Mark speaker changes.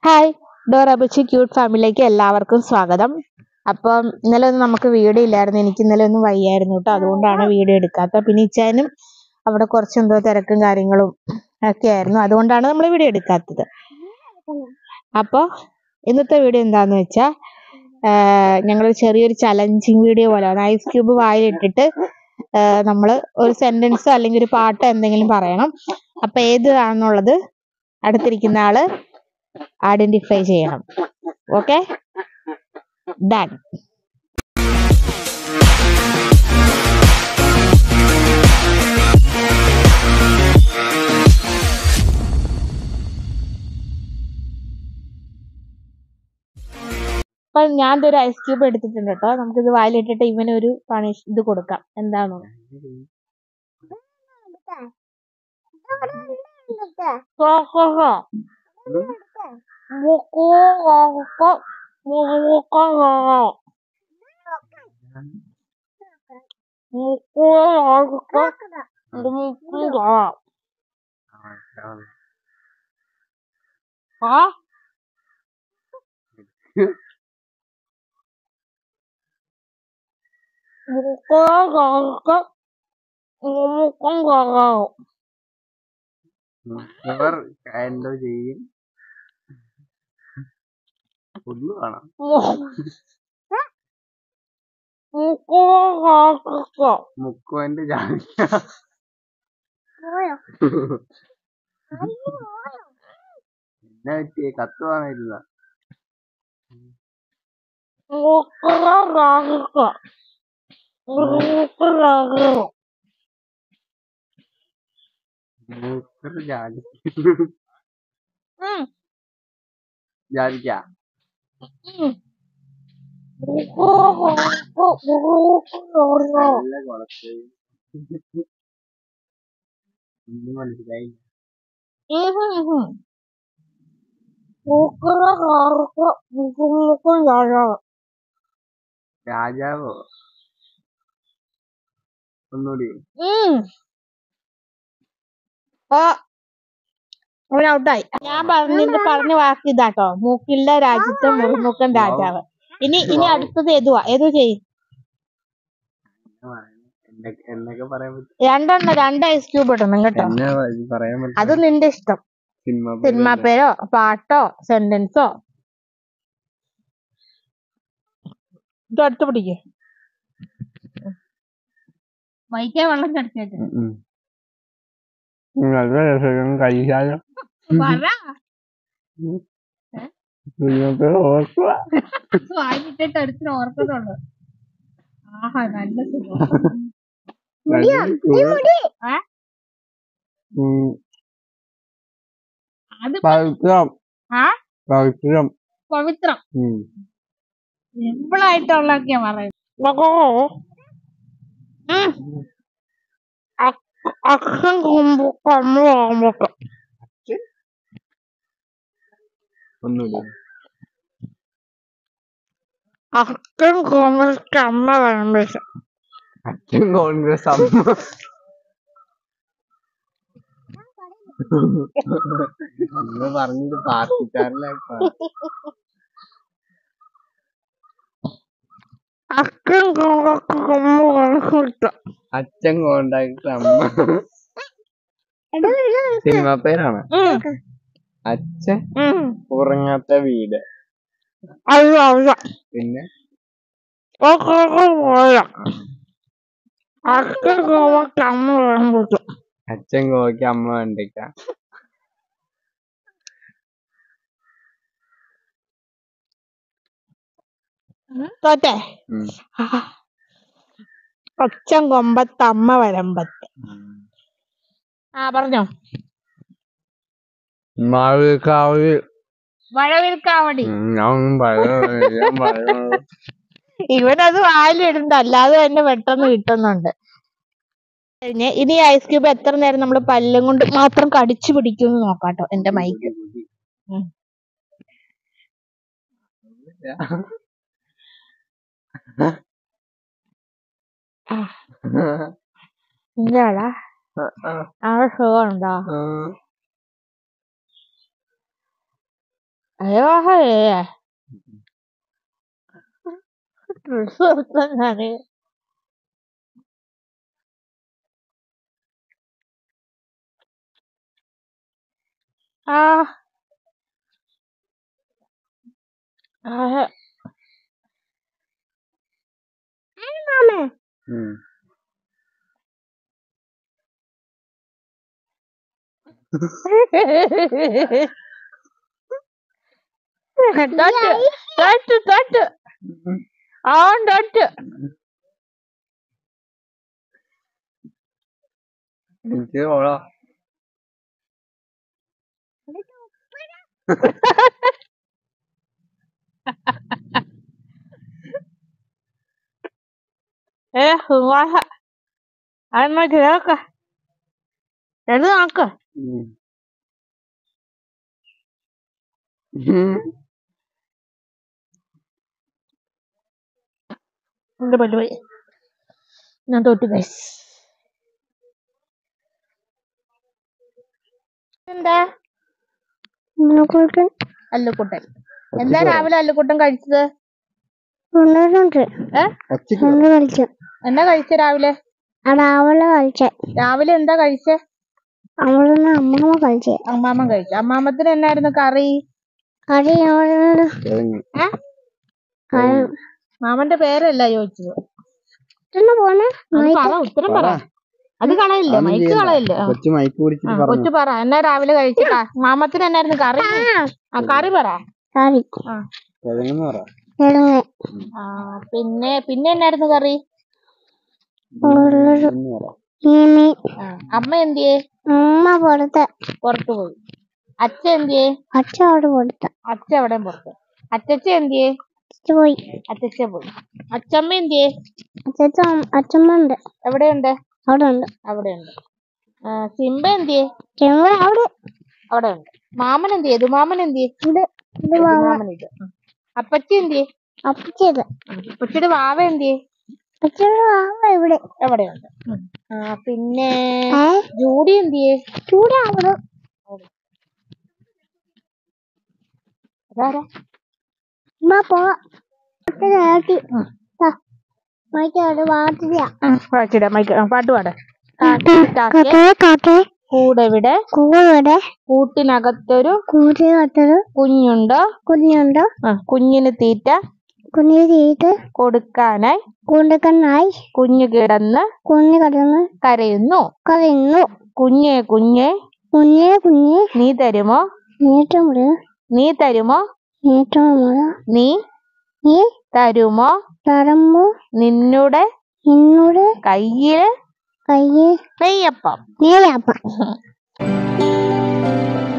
Speaker 1: Hi ഡോറബിച്ച് cute ഫാമിലിയിലേക്ക് എല്ലാവർക്കും സ്വാഗതം അപ്പം ഇന്നലെ ഒന്നും നമുക്ക് വീഡിയോ ഇല്ലായിരുന്നു എനിക്ക് ഇന്നലെ ഒന്നും വയ്യായിരുന്നു കേട്ടോ അതുകൊണ്ടാണ് വീഡിയോ എടുക്കാത്തത് പിന്നെ ഇച്ചാനും അവിടെ കുറച്ച് എന്തോ തിരക്കും കാര്യങ്ങളും ഒക്കെ ആയിരുന്നു അതുകൊണ്ടാണ് നമ്മൾ വീഡിയോ എടുക്കാത്തത് അപ്പോൾ ഇന്നത്തെ വീഡിയോ എന്താന്ന് വെച്ചാൽ ഞങ്ങളൊരു ചെറിയൊരു ചലഞ്ചിങ് വീഡിയോ പോലെയാണ് ഐസ് ക്യൂബ് വായിലിട്ടിട്ട് നമ്മൾ ഒരു സെന്റൻസോ അല്ലെങ്കിൽ ഒരു പാട്ടോ എന്തെങ്കിലും പറയണം അപ്പൊ ഏതാണെന്നുള്ളത് അടുത്തിരിക്കുന്ന ആള് ഐഡന്റിഫൈ ചെയ്യണം ഓക്കെ ഡൺ അപ്പൊ ഞാൻ ഒരു ഐസ് ക്യൂബ് എടുത്തിട്ടുണ്ട് കേട്ടോ നമുക്കിത് വായിലിട്ടിട്ട് ഇവന് ഒരു പണിഷ് ഇത് കൊടുക്കാം എന്താണോ ആ
Speaker 2: ഇവർ എന്തോ ചെയ്യും ഒന്ന് കാണാം മുക്കുവന്റെ ജാതിക്ക എന്നാ പറ്റിയേ കത്ത് വാങ്ങിയിരുന്ന മൂക്കർ ജാതി ജാതിക്ക നല്ല കുളത്ത് ഒന്നും മനസ്സിലായി രാജാവോ ഒന്നുകൂടി
Speaker 1: ഔട്ടായി ഞാൻ പറഞ്ഞിട്ട് പറഞ്ഞ വാക്ക് ഇതാട്ടോ മൂക്കില്ല രാജ്യത്തെ മുറുമുക്കൻ രാജാവ് ഇനി ഇനി അടുത്തത് ഏതുവാ ഏതു ചെയ്യും
Speaker 2: എന്നാ പറയണേ? എന്തൊക്കെ എന്നൊക്കെ പറയാൻ പറ്റും
Speaker 1: രണ്ടെണ്ണം രണ്ട് ഐസ് ക്യൂബ് ഇടണം കേട്ടോ
Speaker 2: എന്നാ പറയാൻ പറ്റും
Speaker 1: അത് നിന്റെ ഇഷ്ടം
Speaker 2: സിനിമ
Speaker 1: സിനിമ പേരോ പാട്ടോ സെന്റൻസോ ഇത് അടുത്ത് പിടിക്കേ വൈക്കാൻ വെള്ളം കടത്തിയാ
Speaker 2: നല്ല രസം കഴിക്കാലോ
Speaker 1: പറ
Speaker 2: നിങ്ങൾക്ക് ഓർക്കുക
Speaker 1: വാങ്ങിട്ടിട്ട് അടുത്തിന് ഓർക്കുന്നുള്ളു ആഹാ നല്ല സുഖം ആ?
Speaker 2: ഉം,
Speaker 1: അത്
Speaker 2: പവിത്രം
Speaker 1: ആ
Speaker 2: പവിത്രം
Speaker 1: പവിത്രം
Speaker 2: ഉം.
Speaker 1: സിമ്പിളായിട്ടുള്ളൊക്കെയാ പറയുന്നത് അക്ഷം കൊമ്പ് കമ്മ ആകുമ്പോ
Speaker 2: ഒന്നുമില്ല
Speaker 1: അക്ഷം കൊമ്പ് കമ്മ വരുമ്പോ
Speaker 2: അച്ഛൻ കോൺഗ്രസ് അമ്മ അമ്മ പറഞ്ഞത് പാർട്ടിക്കാരനായി
Speaker 1: അക്ഷം കൊമ്പ് കൊമ്പ് കിട്ടും
Speaker 2: അച്ഛൻ കോണ്ടാക്ട് അമ്മ സിനിമ പേരാണ് അച്ഛൻ ഉറങ്ങാത്ത വീട്
Speaker 1: അല്ല അല്ല
Speaker 2: പിന്നെ
Speaker 1: ഒക്കെ പോയ അക്ഷം കൊമ്പ് കമ്മ വരുമ്പോ
Speaker 2: അച്ഛൻ കോയ്ക്ക് അമ്മ വെണ്ടയ്ക്ക
Speaker 1: തോറ്റേ
Speaker 2: ഉം.
Speaker 1: അച്ഛൻ കൊമ്പത്ത് അമ്മ വരമ്പത്ത് ആ പറഞ്ഞോ
Speaker 2: മാവിക്കാവ്
Speaker 1: മഴവിൽക്കാവടി
Speaker 2: ഞാൻ ഒന്നും പറയുന്നില്ല ഞാൻ പറയുന്നത്
Speaker 1: ഇവനത് വായിലിടണ്ട അല്ലാതെ തന്നെ പെട്ടെന്ന് കിട്ടുന്നുണ്ട് കഴിഞ്ഞ് ഇനി ഐസ് ക്യൂബ് എത്ര നേരം നമ്മൾ പല്ലും കൊണ്ട് മാത്രം കടിച്ചു പിടിക്കും നോക്കാട്ടോ എന്റെ മൈക്ക് ഉം. എന്താടാ ആ സുഖമുണ്ടോ അയ്യോ ഡ്രസ് കൊടുത്ത ഞാന് ആ ആ
Speaker 2: ഉം.
Speaker 1: തൊട്ട് തൊട്ട് തൊട്ട് ആ തൊട്ട്
Speaker 2: എനിക്ക് ഓളാ
Speaker 1: ഏ വാഹ അമ്മ കേക്ക എടുത്ത് നോക്ക്
Speaker 2: ഉം. ഉം.
Speaker 1: എന്റെ പല്ല് പോയി ഞാൻ തോറ്റു ഗൈസ് എന്താ അല്ലുക്കുട്ടൻ എന്താ രാവിലെ അല്ലുക്കുട്ടൻ കഴിച്ചത് ഏ
Speaker 2: പച്ചക്ക്
Speaker 3: കളിച്ചു
Speaker 1: എന്നാ കഴിച്ച രാവിലെ
Speaker 3: രാവിലെ കളിച്ചേ
Speaker 1: രാവിലെ എന്താ കഴിച്ചേ
Speaker 3: അവിടുന്ന് അമ്മമ്മ കളിച്ചേ
Speaker 1: അമ്മാമ്മ കഴിച്ചു അമ്മാമ്മത്തിന് എന്നായിരുന്നു കറി
Speaker 3: കറി അവിടെ
Speaker 2: കിഴങ്ങ്.
Speaker 1: മാമന്റെ പേരല്ല ചോദിച്ചത്
Speaker 3: പോണേ
Speaker 1: അത് പറ ഉത്തരം പറ അത് കളയില്ല
Speaker 2: അതൊന്നും
Speaker 1: മൈക്ക്
Speaker 2: ചെയ്യണ്ട.
Speaker 1: കളയില്ല ആ.
Speaker 2: കൊച്ചു മൈക്ക് പിടിച്ചിട്ട്
Speaker 1: ആ,
Speaker 2: പറഞ്ഞു
Speaker 1: കൊച്ചു പറ എന്നാ രാവിലെ കഴിച്ചിട്ടാ മാമത്തിന് എന്നായിരുന്നു കറി ആ കറി പറ
Speaker 3: കറി
Speaker 1: ആ
Speaker 2: കിഴങ്ങെന്ന് പറ
Speaker 3: കിഴങ്ങ്
Speaker 1: ആ, പിന്നെ പിന്നെ എന്നായിരുന്നു കറി
Speaker 2: എന്ന് പറ
Speaker 3: മീമി
Speaker 1: ആ, അമ്മ എന്തിയേ
Speaker 3: അമ്മ പുറത്ത്
Speaker 1: പുറത്തു പോയി അച്ഛ എന്തിയേ
Speaker 3: അച്ഛ അവിടെ പുറത്ത്
Speaker 1: അച്ഛ അവിടെ പുറത്ത് അച്ചച്ച എന്തിയേ
Speaker 3: അച്ഛ പോയി
Speaker 1: അച്ചച്ച പോയി അച്ചമ്മ എന്തിയേ
Speaker 3: അച്ഛച്ച അച്ഛമ്മ ഉണ്ട്
Speaker 1: എവിടെയുണ്ട്
Speaker 3: അവിടെ ഉണ്ട്
Speaker 1: അവിടെയുണ്ട് ആ, സിംബ എന്തിയേ
Speaker 3: ചെമ്മ അവിടെ
Speaker 1: അവിടെ ഉണ്ട് മാമൻ എന്തിയേ ദുമാമൻ എന്തിയേ
Speaker 3: ഉണ്ട് ഇത് മാമ
Speaker 1: ദുമാമൻ ഇത് ഉം. അപ്പച്ചി എന്തിയേ
Speaker 3: അപ്പച്ചത്
Speaker 1: ഉം. അപ്പച്ചിയുടെ വാവ എന്തിയേ
Speaker 3: അച്ഛൻ്റെ മാമ ഇവിടെ
Speaker 1: എവിടെയുണ്ട് ഉം. ആ, പിന്നെ
Speaker 3: ഏ
Speaker 1: ജൂഡി എന്തിയേ
Speaker 3: ചൂട് അവിടെ
Speaker 1: അതാരാ
Speaker 3: അമ്മ പോവാ നേരത്തി
Speaker 1: ഉം.
Speaker 3: മൈക്കോട് വാട്ടില്ല
Speaker 1: പാച്ചിട മൈക്ക് പാട്ട് പാട
Speaker 3: കാക്കേ കാക്കേ
Speaker 1: കൂടെവിടെ
Speaker 3: കൂടെ
Speaker 1: കൂട്ടിനകത്തൊരു
Speaker 3: കൂട്ടി കത്തത്
Speaker 1: കുഞ്ഞുണ്ട്
Speaker 3: കുഞ്ഞുണ്ട്
Speaker 1: ആ, കുഞ്ഞിന് തീറ്റ
Speaker 3: കുഞ്ഞു തീറ്റ്
Speaker 1: കൊടുക്കാനായി
Speaker 3: കൂണ്ടക്കണ്ണായി
Speaker 1: കുഞ്ഞു കിടന്ന്
Speaker 3: കുഞ്ഞു കടന്ന്
Speaker 1: കരയുന്നു
Speaker 3: കരയുന്നു
Speaker 1: കുഞ്ഞെ കുഞ്ഞെ
Speaker 3: കുഞ്ഞെ കുഞ്ഞെ
Speaker 1: നീ തരുമോ
Speaker 3: നീട്ടമുട
Speaker 1: നീ തരുമോ
Speaker 3: നീട്ടമുട
Speaker 1: നീ
Speaker 3: നീ
Speaker 1: തരുമോ
Speaker 3: തരമ്പോ
Speaker 1: നിന്നുടെ
Speaker 3: എന്നോട്
Speaker 1: കയ്യിൽ
Speaker 3: കയ്യെ
Speaker 1: നെയ്യപ്പം
Speaker 3: നീയപ്പ